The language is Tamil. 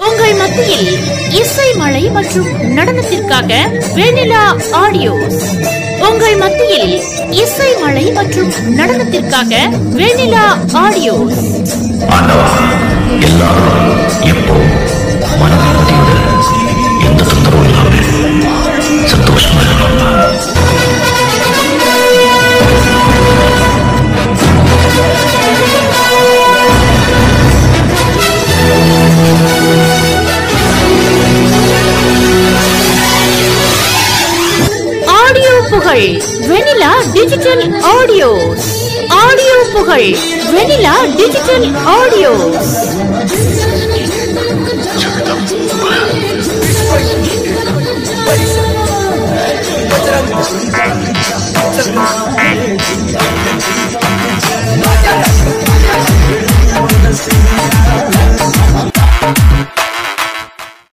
உங்கள் மத்தியில் இசை மழை மற்றும் நடனத்திற்காக வெண்ணிலா ஆடியோஸ் உங்கள் மத்தியில் இசை மழை மற்றும் நடனத்திற்காக வெண்ணிலா ஆடியோஸ் ஆண்டவா எல்லாரும் எப்போ மன நிம்மதியோட எந்த தொந்தரவும் இல்லாம சந்தோஷமா இருக்கணும் audio Pugazh vanilla digital audios audio Pugazh vanilla digital audios